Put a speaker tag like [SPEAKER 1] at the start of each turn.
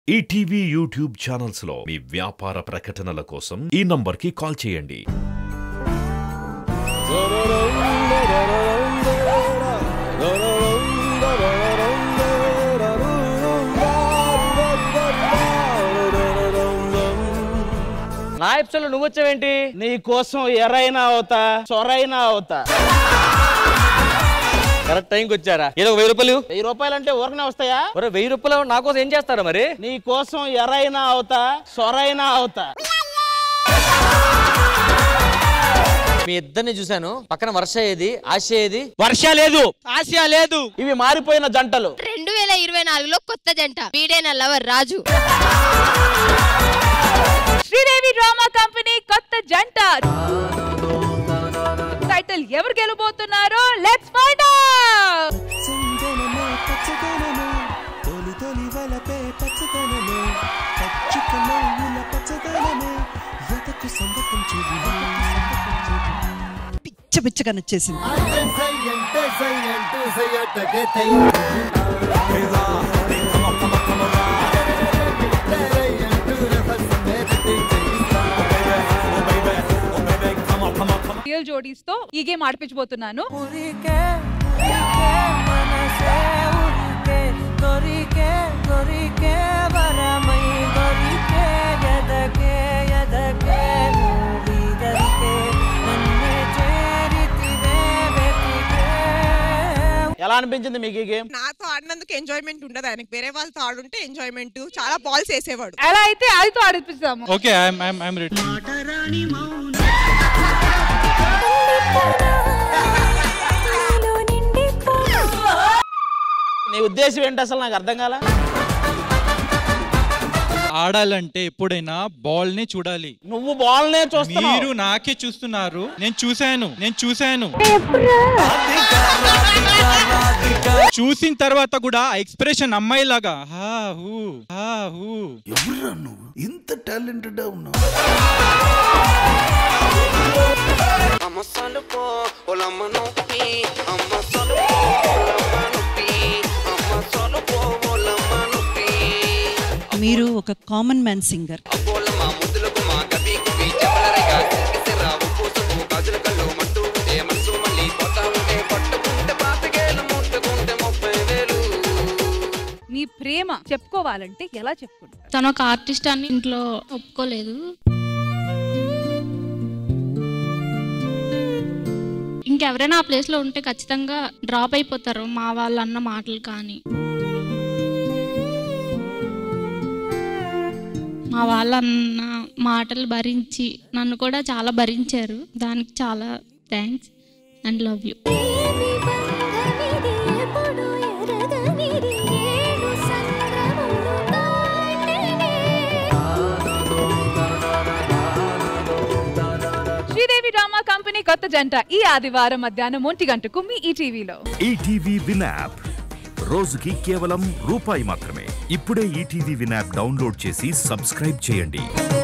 [SPEAKER 1] ETV YouTube channels లో మీ వ్యాపార ప్రకటనల కోసం ఈ నంబర్కి కాల్ చేయండి
[SPEAKER 2] నా ఎపిసోడ్ నువ్వు వచ్చావేంటి నీ కోసం ఎర్రైనా అవుతా సొరైనా అవుతా కరెక్ట్ టైంకి వచ్చారా ఏదో ఒక వెయ్యి రూపాయలు వెయ్యి రూపాయలు అంటే ఊరకనే వస్తాయా ఒరే వెయ్యి రూపాయలు నా కోసం ఏం చేస్తారా మరి నీ కోసం ఎర్రైనా అవుతా సొరైనా అవుతా
[SPEAKER 3] మీ ఇద్దరిని చూశాను పక్కన వర్ష ఏది ఆశ ఏది
[SPEAKER 2] వర్ష లేదు ఆసియా లేదు ఇవి మారిపోయిన జంటలు
[SPEAKER 4] రెండు వేల ఇరవై నాలుగులో కొత్త జంట వీడైన lover Raju
[SPEAKER 5] Sridevi drama company కొత్త జంట టైటిల్ ఎవరు గెలబోతున్నారో లెట్స్ ఫైండ్ అవుట్
[SPEAKER 6] చందనమే పచ్చదనమే తొలి తొలి వలపే పచ్చదనమే పచ్చిక నవ్వుల పచ్చదనమే ఎదకు సందకం చెవిలో
[SPEAKER 7] పిచ్చ పిచ్చగా నచ్చేసింది
[SPEAKER 5] రియల్ జోడీస్ తో ఈ గేమ్ ఆడిపించబోతున్నాను
[SPEAKER 2] ఎలా అనిపించింది మీకు ఈ గేమ్
[SPEAKER 8] నాతో ఆడినందుకు ఎంజాయ్మెంట్ ఉండదు ఆయనకి వేరే వాళ్ళతో ఆడుంటే ఎంజాయ్మెంట్ చాలా బాల్స్ వేసేవాడు
[SPEAKER 5] ఎలా అయితే ఆడితో ఆడిపిస్తాము
[SPEAKER 9] okay I'm I'm I'm ready
[SPEAKER 2] నీ ఉద్దేశం ఏంటి అసలు నాకు అర్థం కాల
[SPEAKER 9] ఆడాలంటే ఎప్పుడైనా బాల్ ని చూడాలి
[SPEAKER 2] నువ్వు బాల్నే చూస్తున్నావు
[SPEAKER 9] మీరు నాకే చూస్తున్నారు నేను చూశాను నేను చూశాను చూసిన తర్వాత కూడా ఎక్స్ప్రెషన్ అమ్మాయి లాగా హా హూ హా హూ
[SPEAKER 6] ఎవరురా నువ్వు ఇంత టాలెంటెడ్ ఉన్నావు
[SPEAKER 7] మీరు ఒక కామన్ మ్యాన్ సింగర్
[SPEAKER 5] మీ ప్రేమ చెప్పుకోవాలంటే ఎలా చెప్పుకుంటారు
[SPEAKER 4] తను ఒక ఆర్టిస్ట్ అని ఇంట్లో ఒప్పుకోలేదు ఇంకెవరైనా ఆ ప్లేస్ లో ఉంటే ఖచ్చితంగా డ్రాప్ అయిపోతారు మా వాళ్ళు అన్న మాటలు కానీ మా వాళ్ళు అన్న మాటలు భరించి నన్ను కూడా చాలా భరించారు దానికి చాలా thanks and love you
[SPEAKER 5] Sridevi drama company కొత్త జంట ఈ ఆదివారం మధ్యాహ్నం ఒంటి గంటకు మీ ఈ టీవీలో
[SPEAKER 1] ఈటీవీ విన్ యాప్ రోజుకి కేవలం రూపాయి మాత్రమే ఇప్పుడే ఈటీవీ విన్ యాప్ డౌన్లోడ్ చేసి సబ్స్క్రైబ్ చేయండి